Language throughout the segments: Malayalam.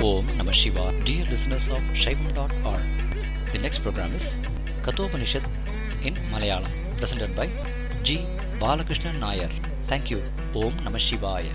Om Namah Shivaya. Dear listeners of Shaivam.org, the next program is Kathopanishad in Malayalam, presented by G. Balakrishnan Nair. Thank you. Om Namah Shivaya.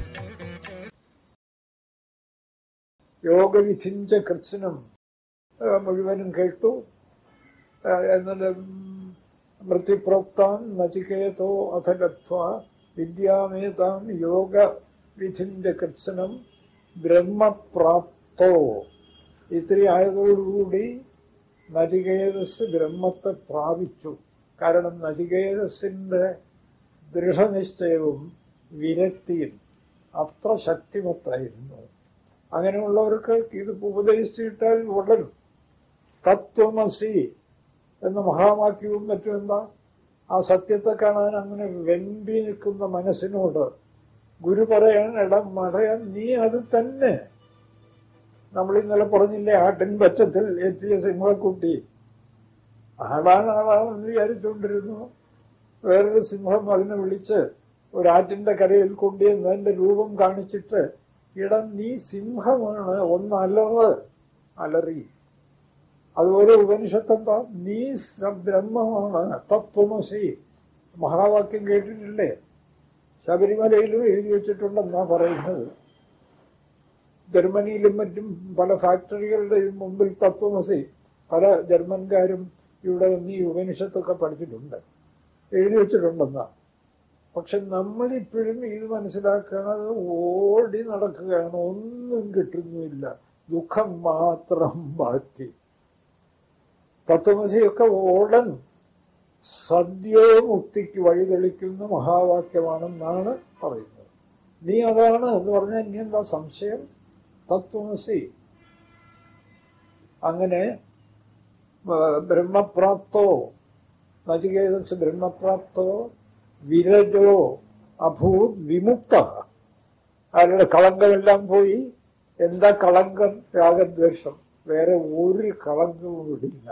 യോഗവിചിഞ്ച കൃത്സനം മുഴുവനും കേട്ടു ആ, എന്നാൽ മൃത്യുപ്രോക്താൻ നചികേതോ അഥ ലബ്ധ്വ വിദ്യാമേതാം യോഗ വിചിഞ്ച കൃത്സനം ബ്രഹ്മപ്രാപ്തോ ഇത്തിരി ആയതോടുകൂടി നചികേതസ് ബ്രഹ്മത്തെ പ്രാപിച്ചു കാരണം നചികേതസിന്റെ ദൃഢനിശ്ചയവും വിരക്തിയും അത്ര ശക്തിമത്തായിരുന്നു അങ്ങനെയുള്ളവർക്ക് ഇത് ഉപദേശിച്ചിട്ടാൽ വളരും തത്വമസി എന്ന മഹാവാക്യവും മറ്റും എന്താ ആ സത്യത്തെ കാണാൻ അങ്ങനെ വെമ്പി നിൽക്കുന്ന മനസ്സിനോട് ഗുരു പറയാൻ ഇടം മടയാൻ നീ അത് തന്നെ നമ്മൾ ഇന്നലെ പറഞ്ഞില്ലേ ആട്ടിൻ പറ്റത്തിൽ എത്തിയ സിംഹക്കുട്ടി ആളാണ് ആളാണെന്ന് വിചാരിച്ചുകൊണ്ടിരുന്നു വേറൊരു സിംഹം അതിനെ വിളിച്ച് ഒരാറ്റിന്റെ കരയിൽ കൊണ്ടുവന്ന് അതിന്റെ രൂപം കാണിച്ചിട്ട് ഇടം നീ സിംഹമാണ് ഒന്ന് അലറ് അലറി അതുപോലെ ഉപനിഷത്തെന്താ നീ സ- ബ്രഹ്മമാണ് തത്വമസി മഹാവാക്യം കേട്ടിട്ടില്ലേ ശബരിമലയിലും എഴുതി വെച്ചിട്ടുണ്ടെന്നാ പറയുന്നത് ജർമ്മനിയിലും മറ്റും പല ഫാക്ടറികളുടെയും മുമ്പിൽ തത്വമസി പല ജർമ്മൻകാരും ഇവിടെ വന്ന് ഈ ഉപനിഷത്തൊക്കെ പഠിച്ചിട്ടുണ്ട് എഴുതി വെച്ചിട്ടുണ്ടെന്നാ പക്ഷെ നമ്മളിപ്പോഴും ഇത് മനസ്സിലാക്കാതെ ഓടി നടക്കുകയാണ് ഒന്നും കിട്ടുന്നുമില്ല ദുഃഖം മാത്രം ബാക്കി തത്വമസിയൊക്കെ ഓടൻ സദ്യോ മുക്തിക്ക് വഴിതെളിക്കുന്ന മഹാവാക്യമാണെന്നാണ് പറയുന്നത് നീ അതാണ് എന്ന് പറഞ്ഞാൽ ഇനി എന്താ സംശയം തത്വമസി അങ്ങനെ ആ, ബ്രഹ്മപ്രാപ്തോ നചികേതസ് ബ്രഹ്മപ്രാപ്തോ വിരജോ അഭൂത് വിമുക്ത അവരുടെ കളങ്കമെല്ലാം പോയി എന്താ കളങ്കം രാഗദ്വേഷം വേറെ ഒരു കളങ്കവും ഇടില്ല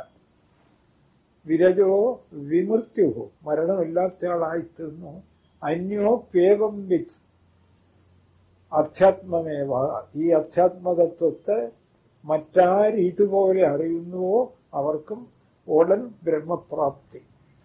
വിരജോ വിമൃത്യു മരണമില്ലാത്തയാളായിത്തീർന്നു അന്യോ പേവം വിത്ത് അധ്യാത്മമേവ ഈ അധ്യാത്മതത്വത്തെ മറ്റാര് ഇതുപോലെ അറിയുന്നുവോ അവർക്കും ഉടൻ ബ്രഹ്മപ്രാപ്തി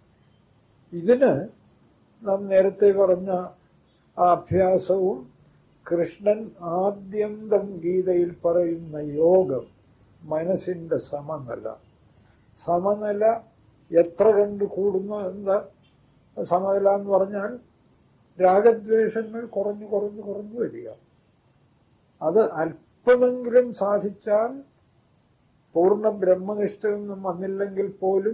ഇതിന് നാം നേരത്തെ പറഞ്ഞ ആ അഭ്യാസവും കൃഷ്ണൻ ആദ്യന്തം ഗീതയിൽ പറയുന്ന യോഗം മനസ്സിന്റെ സമനില സമനില എത്ര കണ്ട് കൂടുന്നു എന്താ സമനില എന്ന് പറഞ്ഞാൽ രാഗദ്വേഷങ്ങൾ കുറഞ്ഞു കുറഞ്ഞു കുറഞ്ഞു വരിക അത് അല്പമെങ്കിലും സാധിച്ചാൽ പൂർണ്ണ ബ്രഹ്മനിഷ്ഠയൊന്നും വന്നില്ലെങ്കിൽ പോലും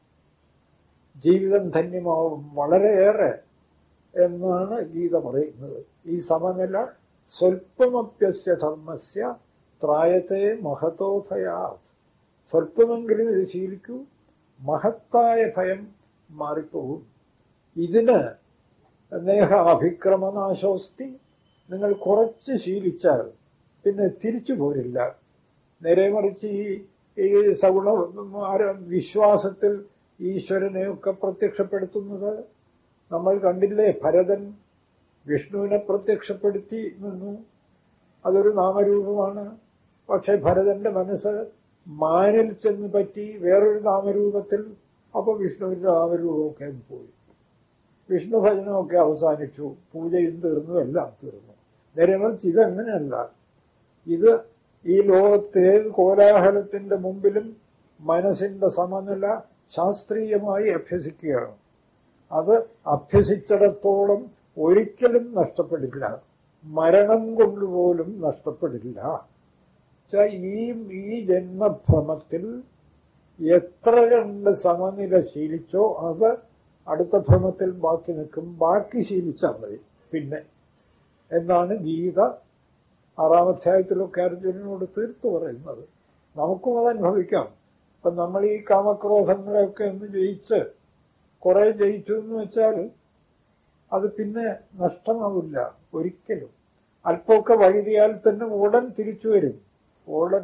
ജീവിതം ധന്യമാവും വളരെയേറെ എന്നാണ് ഗീത പറയുന്നത് ഈ സമനില സ്വൽപ്പമപ്യസ്യ ധർമ്മസ്യ ത്രായത്തെ മഹതോ ഭയാത് സ്വല്പമെങ്കിലും ഇത് ശീലിക്കൂ മഹത്തായ ഭയം മാറിപ്പോകും ഇതിന് നേഹ അഭിക്രമനാശോസ്തി നിങ്ങൾ കുറച്ച് ശീലിച്ചാൽ പിന്നെ തിരിച്ചു പോരില്ല നേരെ മറിച്ച് ഈ ഈ സഗുണ ആര- വിശ്വാസത്തിൽ ഈശ്വരനെയൊക്കെ പ്രത്യക്ഷപ്പെടുത്തുന്നത് നമ്മൾ കണ്ടില്ലേ ഭരതൻ വിഷ്ണുവിനെ പ്രത്യക്ഷപ്പെടുത്തി നിന്നു അതൊരു നാമരൂപമാണ് പക്ഷെ ഭരതന്റെ മനസ്സ് മാനിൽ ചെന്ന് പറ്റി വേറൊരു നാമരൂപത്തിൽ അപ്പൊ വിഷ്ണുവിന്റെ നാമരൂപമൊക്കെ അങ്ങ് പോയി വിഷ്ണു ഭജനമൊക്കെ അവസാനിച്ചു പൂജയും തീർന്നു എല്ലാം തീർന്നു നേരെ മറിച്ച് ഇതങ്ങനെയല്ല ഇത് ഈ ലോകത്തെ ഏത് കോലാഹലത്തിന്റെ മുമ്പിലും മനസ്സിന്റെ സമനില ശാസ്ത്രീയമായി അഭ്യസിക്കുകയാണ് അത് അഭ്യസിച്ചിടത്തോളം ഒരിക്കലും നഷ്ടപ്പെടില്ല മരണം കൊണ്ടുപോലും നഷ്ടപ്പെടില്ല ച്ചാ ഈ ഈ ജന്മഭ്രമത്തിൽ എത്ര കണ്ട് സമനില ശീലിച്ചോ അത് അടുത്ത ഭ്രമത്തിൽ ബാക്കി നിൽക്കും ബാക്കി ശീലിച്ചാൽ മതി പിന്നെ എന്നാണ് ഗീത ആറാം അധ്യായത്തിലൊക്കെ അർജുനനോട് തീർത്തു പറയുന്നത് നമുക്കും അത് അനുഭവിക്കാം ഇപ്പൊ നമ്മൾ ഈ കാമക്രോധങ്ങളെയൊക്കെ ഒന്ന് ജയിച്ച് കുറെ ജയിച്ചു എന്ന് വെച്ചാൽ അത് പിന്നെ നഷ്ടമാവില്ല ഒരിക്കലും അല്പമൊക്കെ വഴുതിയാൽ തന്നെ ഉടൻ തിരിച്ചു വരും ഉടൻ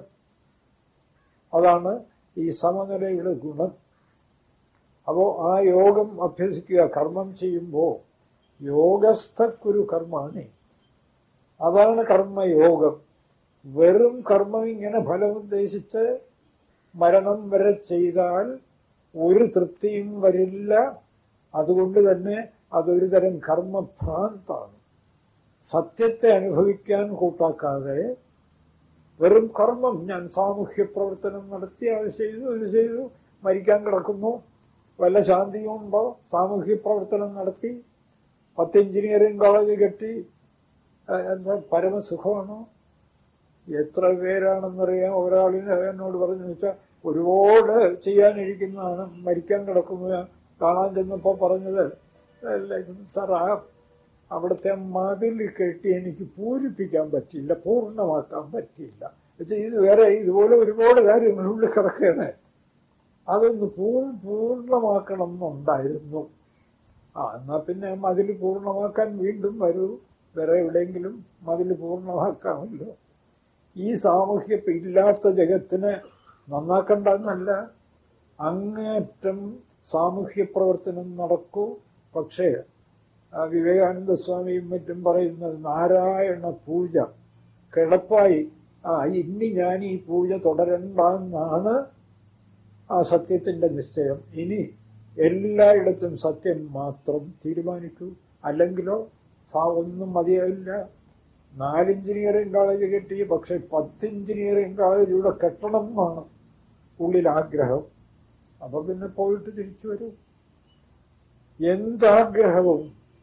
അതാണ് ഈ സമനിലയുടെ ഗുണം അപ്പോ ആ യോഗം അഭ്യസിക്കുക കർമ്മം ചെയ്യുമ്പോൾ യോഗസ്ഥക്കുരു കർമാണി അതാണ് കർമ്മയോഗം വെറും കർമ്മം ഇങ്ങനെ ഫലം ഉദ്ദേശിച്ച് മരണം വരെ ചെയ്താൽ ഒരു തൃപ്തിയും വരില്ല അതുകൊണ്ട് തന്നെ അതൊരു തരം കർമ്മഭ്രാന്താണ് സത്യത്തെ അനുഭവിക്കാൻ കൂട്ടാക്കാതെ വെറും കർമ്മം ഞാൻ സാമൂഹ്യ പ്രവർത്തനം നടത്തി അത് ചെയ്തു ഇത് ചെയ്തു മരിക്കാൻ കിടക്കുന്നു വല്ല ശാന്തിയും ഉണ്ടോ സാമൂഹ്യ പ്രവർത്തനം നടത്തി പത്ത് എഞ്ചിനീയറിംഗ് കോളേജ് കെട്ടി അഹ് എന്താ പരമസുഖമാണോ എത്ര പേരാണെന്നറിയാം ഒരാളിന് എന്നോട് പറഞ്ഞു വെച്ചാൽ ഒരുപാട് ചെയ്യാനിരിക്കുന്നതാണ് മരിക്കാൻ കിടക്കുന്നു ഞാൻ കാണാൻ ചെന്നപ്പോ പറഞ്ഞത് "അല്ല, സാർ ആ അവിടുത്തെ മതിൽ കെട്ടി എനിക്ക് പൂരിപ്പിക്കാൻ പറ്റിയില്ല പൂർണ്ണമാക്കാൻ പറ്റിയില്ല എന്നുവെച്ചാ ഇത് വേറെ ഇതുപോലെ ഒരുപാട് കാര്യങ്ങളുള്ളിൽ കിടക്കുകയാണ് അതൊന്ന് പൂർ പൂർണ്ണമാക്കണം എന്നുണ്ടായിരുന്നു ആ എന്നാ പിന്നെ മതിൽ പൂർണ്ണമാക്കാൻ വീണ്ടും വരൂ വേറെ എവിടെയെങ്കിലും മതിൽ പൂർണ്ണമാക്കാമല്ലോ ഈ സാമൂഹ്യ ഇല്ലാത്ത ജഗത്തിനെ നന്നാക്കണ്ടെന്നല്ല അങ്ങേറ്റം സാമൂഹ്യ പ്രവർത്തനം നടക്കൂ പക്ഷേ ആ വിവേകാനന്ദ സ്വാമിയും മറ്റും പറയുന്നത് നാരായണ പൂജ കിടപ്പായി ആ ഇനി ഞാൻ ഈ പൂജ തുടരണ്ടെന്നാണ് ആ സത്യത്തിന്റെ നിശ്ചയം ഇനി എല്ലായിടത്തും സത്യം മാത്രം തീരുമാനിക്കൂ അല്ലെങ്കിലോ ആ ഒന്നും മതിയാവില്ല നാല് എഞ്ചിനീയറിംഗ് കോളേജ് കെട്ടി പക്ഷെ പത്ത് എഞ്ചിനീയറിംഗ് കോളേജ് ഇവിടെ കെട്ടണം എന്നാണ് ഉള്ളിൽ ആഗ്രഹം അപ്പൊ പിന്നെ പോയിട്ട് തിരിച്ചു വരൂ എന്താഗ്രഹവും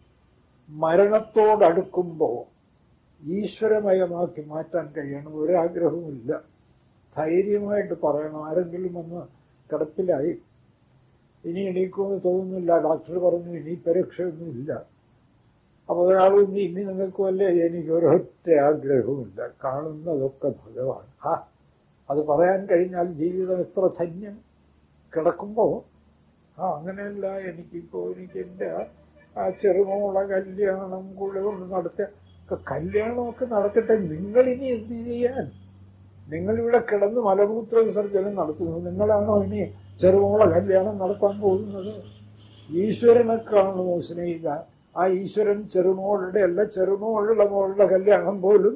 മരണത്തോടടുക്കുമ്പോ ഈശ്വരമയമാക്കി മാറ്റാൻ കഴിയണം ഒരാഗ്രഹവുമില്ല ധൈര്യമായിട്ട് പറയണം ആരെങ്കിലും വന്ന് കിടപ്പിലായി ഇനി എണീക്കുമെന്ന് തോന്നുന്നില്ല ഡോക്ടർ പറഞ്ഞു ഇനി പരീക്ഷയൊന്നുമില്ല അപ്പൊ ഒരാൾ ഇനി ഇനി നിങ്ങൾക്ക് വല്ല എനിക്ക് ഒരൊറ്റ ആഗ്രഹവുമില്ല കാണുന്നതൊക്കെ ഭഗവാൻ ഹാ അത് പറയാൻ കഴിഞ്ഞാൽ ജീവിതം എത്ര ധന്യം കിടക്കുമ്പോ ആ അങ്ങനെയല്ല എനിക്കിപ്പോ എനിക്ക് എന്റെ ആ ചെറുമോള കല്യാണം കൂടെ കൊണ്ട് നടത്തിയ കല്യാണമൊക്കെ നടക്കട്ടെ നിങ്ങൾ ഇനി എന്ത് ചെയ്യാൻ നിങ്ങളിവിടെ കിടന്ന് മലമൂത്ര വിസർജനം നടത്തുന്നു നിങ്ങളാണോ ഇനി ചെറുമോള കല്യാണം നടത്താൻ പോകുന്നത് ഈശ്വരനെ കാണുമോ സ്നേഹിത ആ ഈശ്വരൻ ചെറുമോളുടെ അല്ല ചെറുമോളുടെ മോളുടെ കല്യാണം പോലും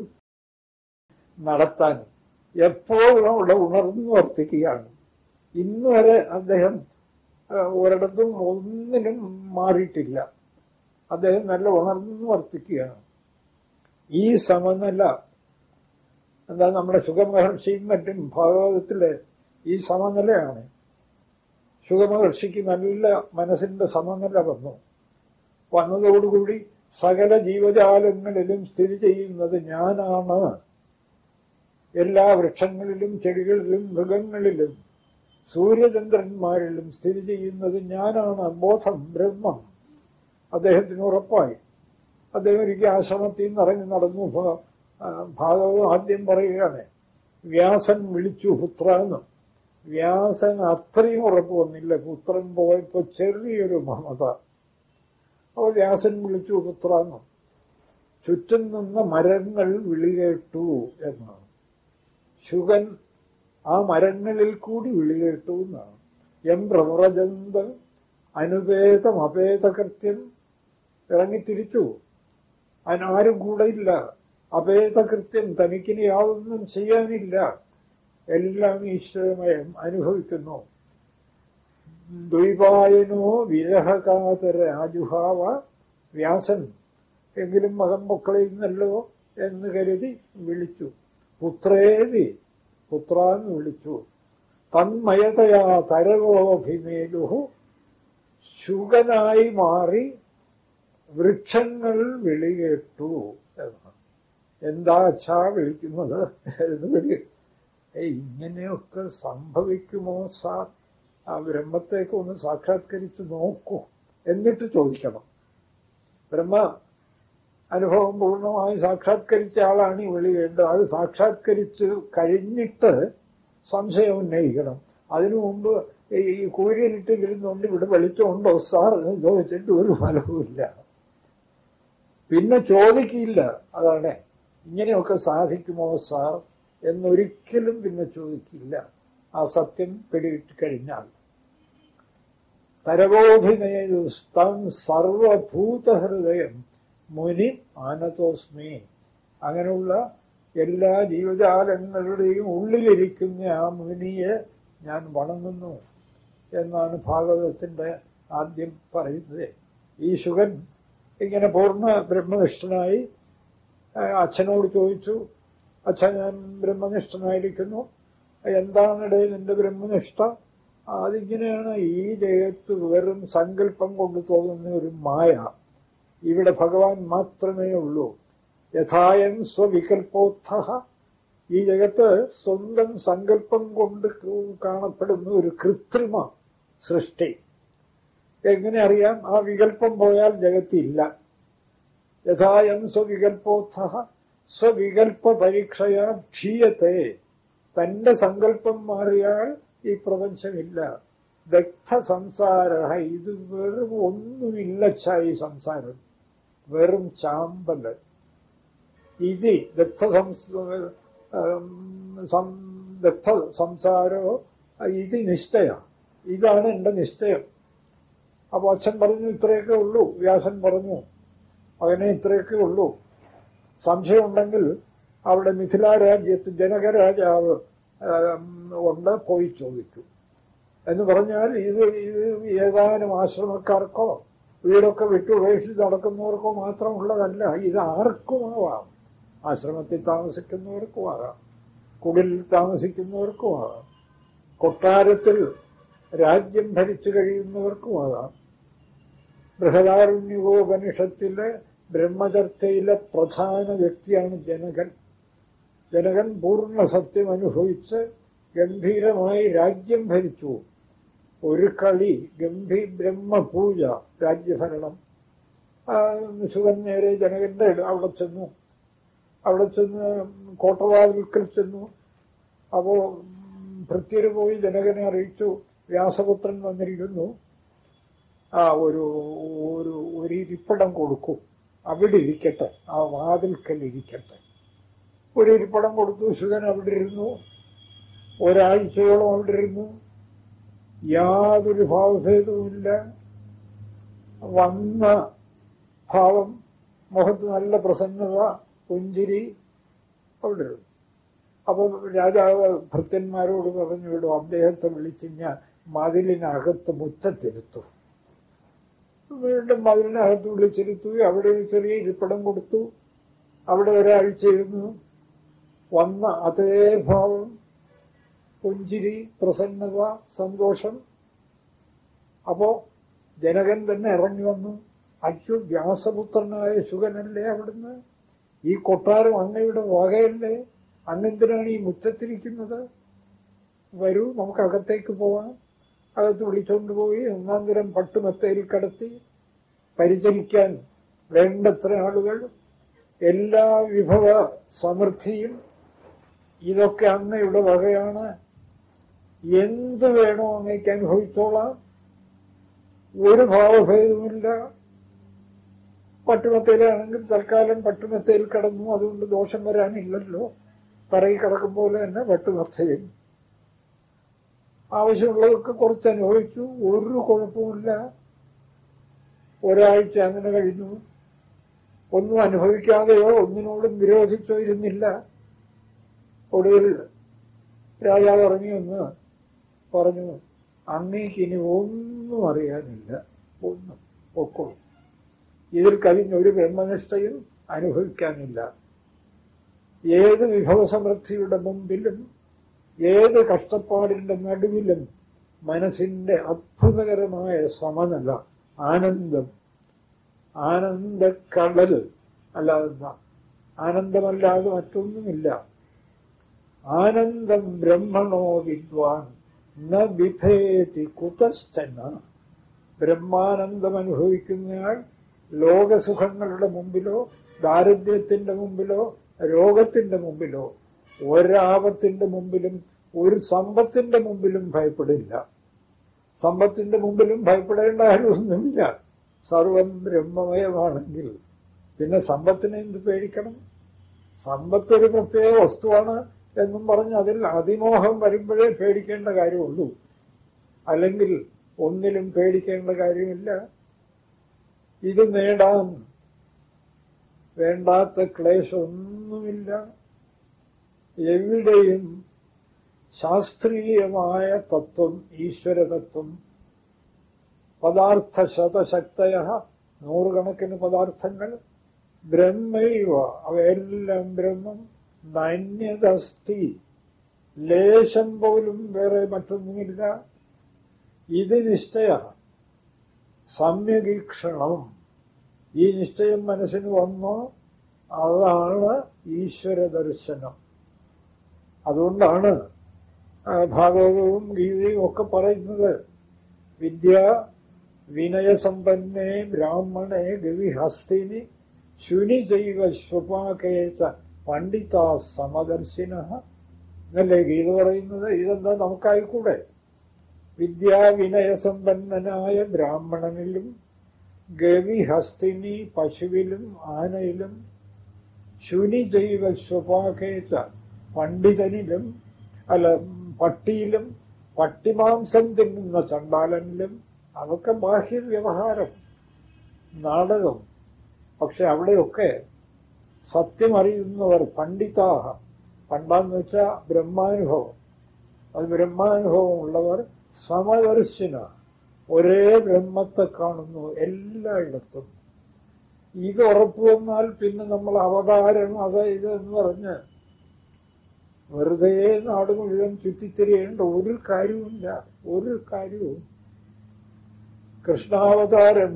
നടത്താൻ എപ്പോഴും അവിടെ ഉണർന്നു വർത്തിക്കുകയാണ് ഇന്ന് വരെ അദ്ദേഹം ആ, ഒരിടത്തും ഒന്നിനും മാറിയിട്ടില്ല അദ്ദേഹം നല്ല ഉണർന്നു വർത്തിക്കുകയാണ് ഈ സമനില എന്താ നമ്മുടെ സുഖമഹർഷിയും മറ്റും ഭാഗവതത്തിലെ ഈ സമനിലയാണ് സുഖമഹർഷിക്ക് നല്ല മനസ്സിന്റെ സമനില വന്നു വന്നതോടുകൂടി സകല ജീവജാലങ്ങളിലും സ്ഥിതി ചെയ്യുന്നത് ഞാനാണ് എല്ലാ വൃക്ഷങ്ങളിലും ചെടികളിലും മൃഗങ്ങളിലും സൂര്യചന്ദ്രന്മാരിലും സ്ഥിതി ചെയ്യുന്നത് ഞാനാണ് ബോധം ബ്രഹ്മം അദ്ദേഹത്തിന് ഉറപ്പായി അദ്ദേഹം ഒരിക്കൽ ആശ്രമത്തിൽ നിന്ന് ഇറങ്ങി നടന്നു ഭ- ആ, ഭാഗവതം ആദ്യം പറയുകയാണ് വ്യാസൻ വിളിച്ചു പുത്ര എന്ന് വ്യാസൻ അത്രയും ഉറപ്പ് വന്നില്ല പുത്രൻ പോയപ്പോ ചെറിയൊരു മമത അപ്പോൾ വ്യാസൻ വിളിച്ചു പുത്ര എന്ന് ചുറ്റും നിന്ന മരങ്ങൾ വിളികേട്ടു എന്നാണ് ശുഗൻ ആ മരങ്ങളിൽ കൂടി വിളികേട്ടു എന്നാണ് എം പ്രവ്രജന്ത അനുപേതം അപേതകൃത്യം ഇറങ്ങി തിരിച്ചു അതിനാരും കൂടെയില്ല അപേതകൃത്യം തനിക്കിനി യാതൊന്നും ചെയ്യാനില്ല എല്ലാം ഈശ്വരമയം അനുഭവിക്കുന്നു ദ്വൈപായനോ വിരഹകാതര ആജുഹാവ വ്യാസൻ എങ്കിലും മകൻ മക്കളിൽ നിന്നല്ലോ എന്ന് കരുതി വിളിച്ചു പുത്രേതി പുത്രാന്ന് വിളിച്ചു തന്മയതയാ തരവോഭിമേലുഹു ശുഗനായി മാറി വൃക്ഷങ്ങൾ വിളികേട്ടു എന്നാണ് എന്താ അച്ഛാ വിളിക്കുന്നത് എന്ന് വിളി ഏയ് ഇങ്ങനെയൊക്കെ സംഭവിക്കുമോ സാർ ആ ബ്രഹ്മത്തേക്ക് ഒന്ന് സാക്ഷാത്കരിച്ച് നോക്കൂ എന്നിട്ട് ചോദിക്കണം ബ്രഹ്മ അനുഭവം പൂർണ്ണമായി സാക്ഷാത്കരിച്ച ആളാണ് ഈ വിളിയേണ്ടത് അത് സാക്ഷാത്കരിച്ച് കഴിഞ്ഞിട്ട് സംശയം ഉന്നയിക്കണം അതിനു മുമ്പ് ഈ കൂരിരുട്ടിലിരുന്നുകൊണ്ട് ഇവിടെ വെളിച്ചമുണ്ടോ സാർ എന്ന് ചോദിച്ചിട്ട് ഒരു ഫലവുമില്ല പിന്നെ ചോദിക്കില്ല അതാണ് ഇങ്ങനെയൊക്കെ സാധിക്കുമോ സാർ എന്നൊരിക്കലും പിന്നെ ചോദിക്കില്ല ആ സത്യം പിടിയിട്ട് കഴിഞ്ഞാൽ തരവോഭിനയസ്തം സർവഭൂതഹൃദയം മുനി ആനതോസ്മി അങ്ങനെയുള്ള എല്ലാ ജീവജാലങ്ങളുടെയും ഉള്ളിലിരിക്കുന്ന ആ മുനിയെ ഞാൻ വണങ്ങുന്നു എന്നാണ് ഭാഗവതത്തിന്റെ ആദ്യം പറയുന്നത് ഈ ശുഗൻ ഇങ്ങനെ പൂർണ്ണ ബ്രഹ്മനിഷ്ഠനായി ആ, അച്ഛനോട് ചോദിച്ചു അച്ഛൻ ഞാൻ ബ്രഹ്മനിഷ്ഠനായിരിക്കുന്നു എന്താണിടേ നിന്റെ ബ്രഹ്മനിഷ്ഠ അതിങ്ങനെയാണ് ഈ ജഗത്ത് വെറും സങ്കല്പം കൊണ്ട് തോന്നുന്ന ഒരു മായ ഇവിടെ ഭഗവാൻ മാത്രമേ ഉള്ളൂ യഥായം സ്വവികൽപ്പോത്ഥ ഈ ജഗത്ത് സ്വന്തം സങ്കല്പം കൊണ്ട് കാണപ്പെടുന്ന ഒരു കൃത്രിമ സൃഷ്ടി എങ്ങനെ അറിയാം ആ വികല്പം പോയാൽ ജഗത്തില്ല യഥായം സ്വവികൽപ്പോത്ഥ സ്വവികൽപ്പ പരീക്ഷയ ക്ഷീയത്തെ തന്റെ സങ്കല്പം മാറിയാൽ ഈ പ്രപഞ്ചമില്ല ദഗ്ധ സംസാര ഇത് വെറും ഒന്നുമില്ല ഈ സംസാരം വെറും ചാമ്പല് ഇത് ദഗ്ധ ദഗ്ധ സംസാരോ ഇത് നിശ്ചയ ഇതാണ് എന്റെ നിശ്ചയം അപ്പൊ അച്ഛൻ പറഞ്ഞു ഇത്രയൊക്കെ ഉള്ളൂ വ്യാസൻ പറഞ്ഞു അങ്ങനെ ഇത്രയൊക്കെ ഉള്ളൂ സംശയമുണ്ടെങ്കിൽ അവിടെ മിഥില രാജ്യത്ത് ജനകരാജാവ് ഉണ്ട് പോയി ചോദിച്ചു എന്ന് പറഞ്ഞാൽ ഇത് ഇത് ഏതാനും ആശ്രമക്കാർക്കോ വീടൊക്കെ വിട്ടുപേക്ഷിച്ച് നടക്കുന്നവർക്കോ മാത്രമുള്ളതല്ല ഇത് ആർക്കുമാവാം ആശ്രമത്തിൽ താമസിക്കുന്നവർക്കും ആകാം കുടിലിൽ താമസിക്കുന്നവർക്കും ആകാം കൊട്ടാരത്തിൽ രാജ്യം ഭരിച്ചു കഴിയുന്നവർക്കുമാകാം ബൃഹദാരണ്യകോപനിഷത്തിലെ ബ്രഹ്മചർച്ചയിലെ പ്രധാന വ്യക്തിയാണ് ജനകൻ ജനകൻ പൂർണ്ണ സത്യം അനുഭവിച്ച് ഗംഭീരമായി രാജ്യം ഭരിച്ചു ഒരു കളി ഗംഭീ ബ്രഹ്മപൂജ രാജ്യഭരണം സുഖൻ നേരെ ജനകന്റെ അവിടെ ചെന്നു അവിടെ ചെന്ന് കോട്ടവാതിൽക്കൽ ചെന്നു അപ്പോ ഭൃത്യര് പോയി ജനകനെ അറിയിച്ചു വ്യാസപുത്രൻ വന്നിരിക്കുന്നു ആ ഒരു ഒരു ഒരു ഇരിപ്പിടം കൊടുക്കും അവിടെ ഇരിക്കട്ടെ ആ വാതിൽക്കൽ ഇരിക്കട്ടെ ഒരു ഇരിപ്പിടം കൊടുത്തു സുഖൻ അവിടെ ഇരുന്നു ഒരാഴ്ചയോളം അവിടെ ഇരുന്നു യാതൊരു ഭാവഭേദവുമില്ല വന്ന ഭാവം മുഖത്ത് നല്ല പ്രസന്നത പുഞ്ചിരി അവിടെ ഇരുന്നു അപ്പൊ രാജാവ് ഭൃത്യന്മാരോട് പറഞ്ഞു വിടും അദ്ദേഹത്തെ വിളിച്ച് ഞാൻ മതിലിനകത്ത് മുറ്റത്തിരുത്തു വീണ്ടും മതിലിനകത്ത് വിളിച്ചിരുത്തു അവിടെ ഒരു ചെറിയ ഇരിപ്പിടം കൊടുത്തു അവിടെ ഒരാഴ്ച ഇരുന്നു വന്ന അതേ ഭാവം പുഞ്ചിരി പ്രസന്നത സന്തോഷം അപ്പോ ജനകൻ തന്നെ ഇറങ്ങി വന്നു അച്യു വ്യാസപുത്രനായ ശുഗനല്ലേ അവിടുന്ന് ഈ കൊട്ടാരം അങ്ങയുടെ വകയല്ലേ അങ്ങെന്തിനാണ് ഈ മുറ്റത്തിരിക്കുന്നത് വരൂ നമുക്ക് അകത്തേക്ക് പോവാം അകത്ത് വിളിച്ചുകൊണ്ടുപോയി ഒന്നാം തരം പട്ടുമെത്തയിൽ കടത്തി പരിചരിക്കാൻ വേണ്ടത്ര ആളുകൾ എല്ലാ വിഭവ സമൃദ്ധിയും ഇതൊക്കെ അങ്ങയുടെ വകയാണ് എന്ത് വേണോ അങ്ങേക്ക് അനുഭവിച്ചോളാം ഒരു ഭാവഭേദമില്ല പട്ടുമെത്തയിലാണെങ്കിൽ തൽക്കാലം പട്ടുമെത്തയിൽ കിടന്നു അതുകൊണ്ട് ദോഷം വരാനില്ലല്ലോ തറയിൽ കിടക്കും പോലെ തന്നെ പട്ടുമെത്തയും ആവശ്യമുള്ളതൊക്കെ കുറച്ച് അനുഭവിച്ചു ഒരു കുഴപ്പമില്ല ഒരാഴ്ച അങ്ങനെ കഴിഞ്ഞു ഒന്നും അനുഭവിക്കാതെയോ ഒന്നിനോടും വിരോധിച്ചോ ഇരുന്നില്ല ഒടുവിൽ രാജാവ് ഇറങ്ങിയൊന്ന് പറഞ്ഞു അങ്ങേക്ക് ഇനി ഒന്നും അറിയാനില്ല ഒന്നും ഒക്കോളും ഇതിൽ കവിഞ്ഞൊരു ബ്രഹ്മനിഷ്ഠയും അനുഭവിക്കാനില്ല ഏത് വിഭവസമൃദ്ധിയുടെ മുമ്പിലും ഏത് കഷ്ടപ്പാടിന്റെ നടുവിലും മനസ്സിന്റെ അത്ഭുതകരമായ സമനില ആനന്ദം ആനന്ദക്കടൽ അല്ലാതെ ആനന്ദമല്ലാതെ മറ്റൊന്നുമില്ല ആനന്ദം ബ്രഹ്മണോ വിദ്വാൻ ന വിഭേതി കുതശ്ചന ബ്രഹ്മാനന്ദം അനുഭവിക്കുന്നയാൾ ലോകസുഖങ്ങളുടെ മുമ്പിലോ ദാരിദ്ര്യത്തിന്റെ മുമ്പിലോ രോഗത്തിന്റെ മുമ്പിലോ ഒരാപത്തിന്റെ മുമ്പിലും ഒരു സമ്പത്തിന്റെ മുമ്പിലും ഭയപ്പെടില്ല സമ്പത്തിന്റെ മുമ്പിലും ഭയപ്പെടേണ്ട കാര്യമൊന്നുമില്ല സർവം ബ്രഹ്മമയമാണെങ്കിൽ പിന്നെ സമ്പത്തിനെ എന്ത് പേടിക്കണം സമ്പത്ത് ഒരു പ്രത്യേക വസ്തുവാണ് എന്നും പറഞ്ഞ് അതിൽ അതിമോഹം വരുമ്പോഴേ പേടിക്കേണ്ട കാര്യമുള്ളൂ അല്ലെങ്കിൽ ഒന്നിലും പേടിക്കേണ്ട കാര്യമില്ല ഇത് നേടാൻ വേണ്ടാത്ത ക്ലേശമൊന്നുമില്ല എവിടെയും ശാസ്ത്രീയമായ തത്വം ഈശ്വരതത്വം പദാർത്ഥ ശതശക്തയ നൂറുകണക്കിന് പദാർത്ഥങ്ങൾ ബ്രഹ്മൈവ അവയെല്ലാം ബ്രഹ്മം നന്യതസ്തി ലേശം പോലും വേറെ മറ്റൊന്നുമില്ല ഇത് നിശ്ചയ സമ്യകീക്ഷണം ഈ നിശ്ചയം മനസ്സിന് വന്നോ അതാണ് ഈശ്വര ദർശനം അതുകൊണ്ടാണ് ഭാഗവതവും ഗീതയും ഒക്കെ പറയുന്നത് വിദ്യ വിനയസമ്പന്നേ ബ്രാഹ്മണേ ഗവിഹസ്തിനി ശുനി ജൈവ സ്വപാകേച്ച പണ്ഡിത സമദർശിന എന്നല്ലേ ഗീത പറയുന്നത് ഇതെന്താ നമുക്കായിക്കൂടെ വിദ്യാവിനയസമ്പന്നനായ ബ്രാഹ്മണനിലും ഗവിഹസ്തിനി പശുവിലും ആനയിലും ശുനി ജൈവ സ്വപാകേച്ച പണ്ഡിതനിലും അല്ല പട്ടിയിലും പട്ടിമാംസം തിന്നുന്ന ചണ്ടാലനിലും അതൊക്കെ ബാഹ്യ വ്യവഹാരം നാടകം പക്ഷെ അവിടെയൊക്കെ സത്യം അറിയുന്നവർ പണ്ഡിതാഹ പണ്ടാന്ന് വെച്ചാൽ ബ്രഹ്മാനുഭവം അത് ബ്രഹ്മാനുഭവം ഉള്ളവർ സമദർശിന ഒരേ ബ്രഹ്മത്തെ കാണുന്നു എല്ലായിടത്തും ഇത് ഉറപ്പു വന്നാൽ പിന്നെ നമ്മൾ അവതാരം അത് ഇത് എന്ന് പറഞ്ഞ് വെറുതെ നാട് മുഴുവൻ ചുറ്റിത്തിരിയേണ്ട ഒരു കാര്യവുമില്ല ഒരു കാര്യവും കൃഷ്ണാവതാരം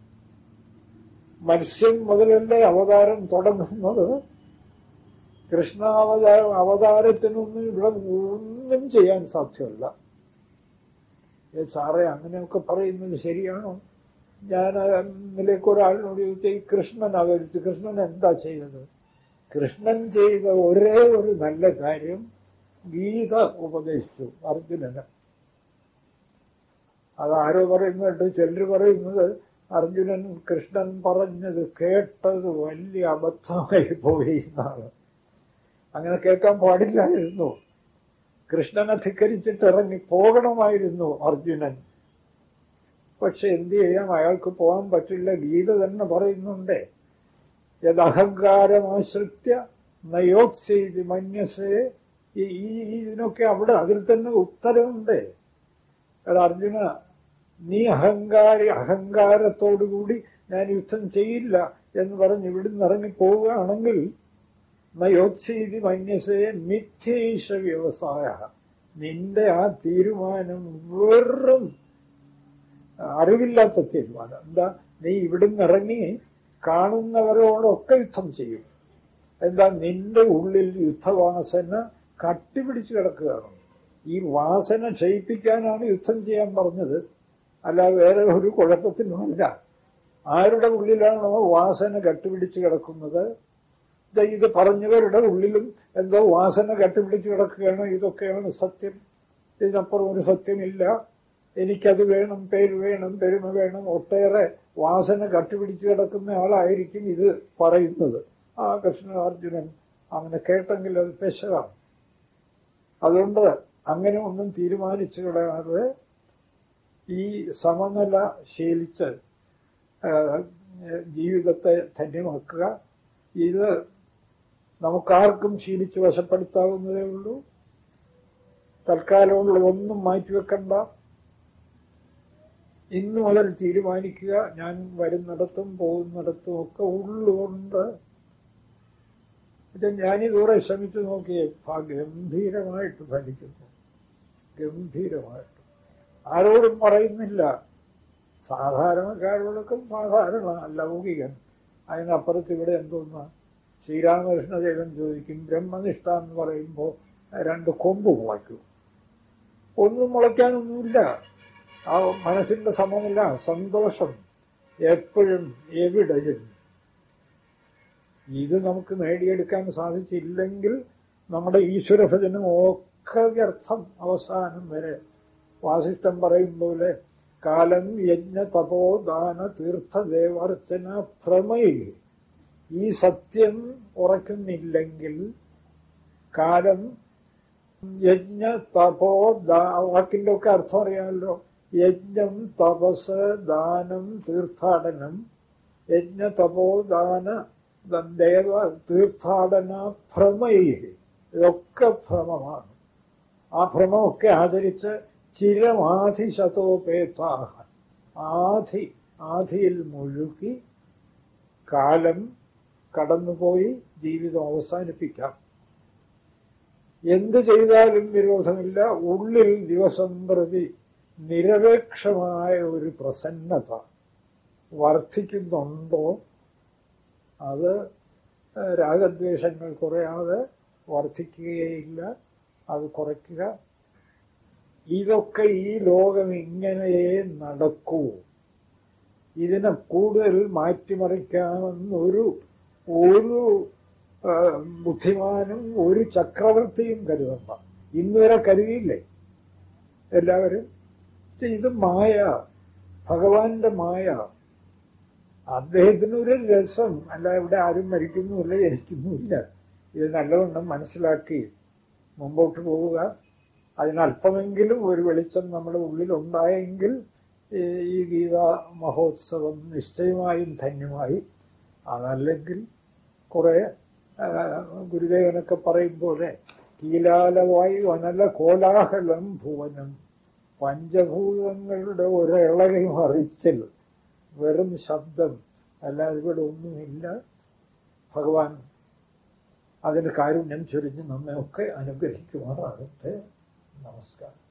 മത്സ്യം മുതലല്ലേ അവതാരം തുടങ്ങുന്നത് കൃഷ്ണാവതാരം അവതാരത്തിനൊന്നും ഇവിടെ ഒന്നും ചെയ്യാൻ സാധ്യമല്ല ഏ സാറേ അങ്ങനെയൊക്കെ പറയുന്നത് ശരിയാണോ ഞാൻ ഇന്നലേക്ക് ഒരാളിനോട് ചോദിച്ച ഈ കൃഷ്ണൻ അവതരിച്ചു കൃഷ്ണൻ എന്താ ചെയ്തത് കൃഷ്ണൻ ചെയ്ത ഒരേ ഒരു നല്ല കാര്യം ഗീത ഉപദേശിച്ചു അർജുനന് അതാരോ പറയുന്നുണ്ട് ചിലർ പറയുന്നത് അർജുനൻ കൃഷ്ണൻ പറഞ്ഞത് കേട്ടത് വലിയ അബദ്ധമായി പോയി എന്നാണ് അങ്ങനെ കേൾക്കാൻ പാടില്ലായിരുന്നു കൃഷ്ണനെ ധിക്കരിച്ചിട്ട് ഇറങ്ങി പോകണമായിരുന്നു അർജുനൻ പക്ഷെ എന്ത് ചെയ്യാം അയാൾക്ക് പോകാൻ പറ്റില്ല ഗീത തന്നെ പറയുന്നുണ്ട് യഥഹങ്കാരമാശ്രിത്യ നയോത്സേതി മന്യസേ ഈ ഇതിനൊക്കെ അവിടെ അതിൽ തന്നെ ഉത്തരവുണ്ട് എടാ അർജുന നീ അഹങ്കാരി അഹങ്കാരത്തോടുകൂടി ഞാൻ യുദ്ധം ചെയ്യില്ല എന്ന് പറഞ്ഞ് ഇവിടുന്ന് ഇറങ്ങി പോവുകയാണെങ്കിൽ നയോത്സീതി മന്യസേ മിഥ്യേഷ വ്യവസായ നിന്റെ ആ തീരുമാനം വെറും അറിവില്ലാത്ത തീരുമാനം എന്താ നീ ഇവിടുന്ന് ഇറങ്ങി കാണുന്നവരോടൊക്കെ യുദ്ധം ചെയ്യും എന്താ നിന്റെ ഉള്ളിൽ യുദ്ധവാസന കട്ടിപിടിച്ചു കിടക്കുകയാണ് ഈ വാസന ക്ഷയിപ്പിക്കാനാണ് യുദ്ധം ചെയ്യാൻ പറഞ്ഞത് അല്ല വേറെ ഒരു കുഴപ്പത്തിനുമല്ല ആരുടെ ഉള്ളിലാണോ വാസന കട്ടുപിടിച്ച് കിടക്കുന്നത് ഇത് പറഞ്ഞവരുടെ ഉള്ളിലും എന്തോ വാസന കട്ടുപിടിച്ച് കിടക്കുകയാണ് ഇതൊക്കെയാണ് സത്യം ഇതിനപ്പുറം ഒരു സത്യമില്ല എനിക്കത് വേണം പേര് വേണം പെരുമ വേണം ഒട്ടേറെ വാസന കട്ടുപിടിച്ച് കിടക്കുന്ന ആളായിരിക്കും ഇത് പറയുന്നത് ആ കൃഷ്ണാർജുനൻ അങ്ങനെ കേട്ടെങ്കിൽ അത് പെശകാണ് അതുകൊണ്ട് അങ്ങനെ ഒന്നും തീരുമാനിച്ചു കളയാതെ ഈ സമനില ശീലിച്ച് ജീവിതത്തെ ധന്യമാക്കുക ഇത് നമുക്കാർക്കും ശീലിച്ച് വശപ്പെടുത്താവുന്നതേ ഉള്ളൂ തൽക്കാലമുള്ള ഒന്നും മാറ്റിവെക്കണ്ട ഇന്നു മുതൽ തീരുമാനിക്കുക ഞാൻ വരുന്നിടത്തും പോകുന്നിടത്തും ഒക്കെ ഉള്ളുകൊണ്ട് ഇത് ഞാനിതുവരെ ശ്രമിച്ചു നോക്കിയേ ഗംഭീരമായിട്ട് ഫലിക്കുന്നു ഗംഭീരമായിട്ട് ആരോടും പറയുന്നില്ല സാധാരണക്കാരോടൊക്കെ സാധാരണ ലൗകികൻ അതിനപ്പുറത്ത് ഇവിടെ എന്തോന്ന ശ്രീരാമകൃഷ്ണദേവൻ ചോദിക്കും ബ്രഹ്മനിഷ്ഠ എന്ന് പറയുമ്പോൾ രണ്ട് കൊമ്പ് മുളയ്ക്കും ഒന്നും മുളയ്ക്കാനൊന്നുമില്ല ആ മനസ്സിന്റെ സമമില്ല സന്തോഷം എപ്പോഴും എവിടെയും ഇത് നമുക്ക് നേടിയെടുക്കാൻ സാധിച്ചില്ലെങ്കിൽ നമ്മുടെ ഈശ്വരഭജനം ഒക്കെ വ്യർത്ഥം അവസാനം വരെ വാസിഷ്ടം പറയും പോലെ കാലം യജ്ഞ തപോ ദാന തീർത്ഥ ദേവാർച്ചന ഭ്രമയി ഈ സത്യം ഉറക്കുന്നില്ലെങ്കിൽ കാലം യജ്ഞ തപോ വാക്കിന്റെ ഒക്കെ അർത്ഥം അറിയാമല്ലോ യജ്ഞം തപസ് ദാനം തീർത്ഥാടനം യജ്ഞ തപോ ദാന ദേവ തീർത്ഥാടന ഭ്രമയി ഇതൊക്കെ ഭ്രമമാണ് ആ ഭ്രമമൊക്കെ ആദരിച്ച് ചിരമാധിശതോപേതാഹ ആധി ആധിയിൽ മുഴുകി കാലം കടന്നുപോയി ജീവിതം അവസാനിപ്പിക്കാം എന്ത് ചെയ്താലും വിരോധമില്ല ഉള്ളിൽ ദിവസം പ്രതി നിരപേക്ഷമായ ഒരു പ്രസന്നത വർദ്ധിക്കുന്നുണ്ടോ അത് രാഗദ്വേഷങ്ങൾ കുറയാതെ വർദ്ധിക്കുകയില്ല അത് കുറയ്ക്കുക ഇതൊക്കെ ഈ ലോകം ഇങ്ങനെയേ നടക്കൂ ഇതിനെ കൂടുതൽ മാറ്റിമറിക്കാമെന്നൊരു ഒരു ബുദ്ധിമാനും ഒരു ചക്രവർത്തിയും കരുതണ്ട ഇന്നുവരെ കരുതിയില്ലേ എല്ലാവരും ഇത് മായ ഭഗവാന്റെ മായ അദ്ദേഹത്തിനൊരു രസം അല്ല ഇവിടെ ആരും മരിക്കുന്നുമില്ല ജനിക്കുന്നുമില്ല ഇത് നല്ലവണ്ണം മനസ്സിലാക്കി മുമ്പോട്ട് പോവുക അതിനല്പമെങ്കിലും ഒരു വെളിച്ചം നമ്മുടെ ഉള്ളിൽ ഉണ്ടായെങ്കിൽ ഈ ഗീതാ മഹോത്സവം നിശ്ചയമായും ധന്യമായി അതല്ലെങ്കിൽ കുറെ ഗുരുദേവനൊക്കെ പറയും പോലെ കീലാലവായു അനല കോലാഹലം ഭുവനം പഞ്ചഭൂതങ്ങളുടെ ഒരിളകി മറിച്ചൽ വെറും ശബ്ദം അല്ലാതെ ഇവിടെ ഒന്നുമില്ല ഭഗവാൻ അതിന് കാരുണ്യം ചൊരിഞ്ഞ് നമ്മെ ഒക്കെ അനുഗ്രഹിക്കുമാറാകട്ടെ നമസ്കാരം